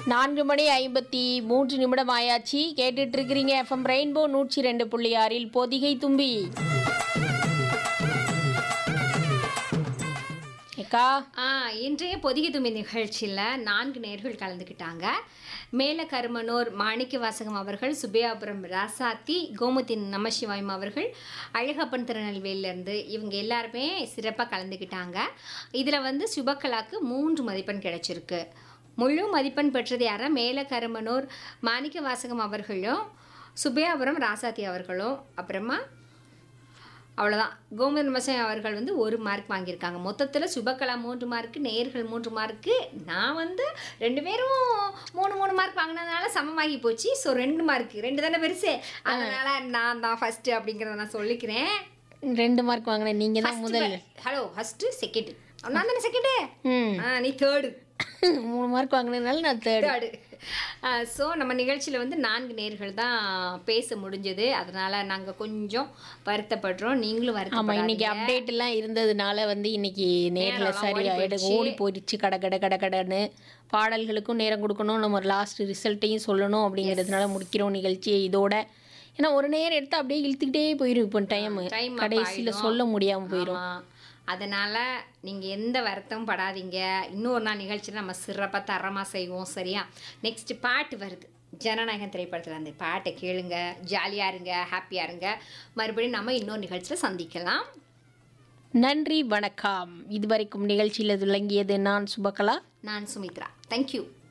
நான்கு மணி ஐம்பத்தி மூன்று நிமிடம் ஆயாச்சு கேட்டுட்டு இருக்கிறீங்க எஃப்எம் ரெயின்போ நூற்றி ரெண்டு புள்ளி ஆறில் பொதிகை தும்பி ஏக்கா ஆ இன்றைய பொதிகை தும்பி நிகழ்ச்சியில் நான்கு நேர்கள் கலந்துக்கிட்டாங்க மேல கருமனூர் மாணிக்க வாசகம் அவர்கள் சுபையாபுரம் ராசாத்தி கோமுத்தி நமசிவாயம் அவர்கள் அழகப்பன் திருநெல்வேலியிலேருந்து இவங்க எல்லாருமே சிறப்பாக கலந்துக்கிட்டாங்க இதில் வந்து சுபகலாக்கு மூன்று மதிப்பெண் கிடைச்சிருக்கு முழு மதிப்பெண் பெற்றது யாரா மேல கருமனூர் மாணிக்க வாசகம் அவர்களும் சுபையாபுரம் ராசாத்தி அவர்களும் அப்புறமா அவ்வளோதான் கோமதி மசாய் அவர்கள் வந்து ஒரு மார்க் வாங்கியிருக்காங்க மொத்தத்தில் சுபகலா மூன்று மார்க்கு நேர்கள் மூன்று மார்க்கு நான் வந்து ரெண்டு பேரும் மூணு மூணு மார்க் வாங்கினதுனால சமமாகி போச்சு ஸோ ரெண்டு மார்க் ரெண்டு தானே பெருசு அதனால நான் தான் ஃபர்ஸ்ட் அப்படிங்கிறத நான் சொல்லிக்கிறேன் ரெண்டு மார்க் வாங்கினேன் நீங்க தான் முதல் ஹலோ ஃபர்ஸ்ட் செகண்ட் நான் தானே செகண்டு ம் நீ தேர்டு மூணு மார்க் வாங்கினதுனால நான் தேர்ட் தேர்டு ஸோ நம்ம நிகழ்ச்சியில் வந்து நான்கு நேர்கள் தான் பேச முடிஞ்சது அதனால நாங்கள் கொஞ்சம் வருத்தப்படுறோம் நீங்களும் ஆமா இன்னைக்கு வருத்தப்படாதீங்க அப்டேட் எல்லாம் இருந்ததுனால வந்து இன்னைக்கு நேர்ல நேரம்லாம் சரியா ஓடி எடுக்க போயிடுச்சு. ஓடி போயிடுச்சு கட கட கட கடன்னு பாடல்களுக்கும் நேரம் கொடுக்கணும் நம்ம லாஸ்ட் ரிசல்ட்டையும் சொல்லணும் அப்படிங்கிறதுனால முடிக்கிறோம் நிகழ்ச்சியை இதோட ஏன்னா ஒரு நேரம் எடுத்து அப்படியே இழுத்துக்கிட்டே போயிடும் இப்போ டைம் time up கடைசியில ஆயிடும். சொல்ல முடியாம போயிடும் ஆமா. அதனால நீங்க எந்த வருத்தமும் படாதீங்க இன்னொரு நாள் நிகழ்ச்சியில் நம்ம சிறப்பாக தரமா செய்வோம் சரியா நெக்ஸ்ட் பாட்டு வருது ஜனநாயகன் திரைப்படத்தில் அந்த பாட்டை கேளுங்க ஜாலியாக இருங்க ஹாப்பியாக இருங்க மறுபடியும் நம்ம இன்னொரு நிகழ்ச்சியில் சந்திக்கலாம் நன்றி வணக்கம் இதுவரைக்கும் நிகழ்ச்சியில் விளங்கியது நான் சுபகலா நான் சுமித்ரா தேங்க்யூ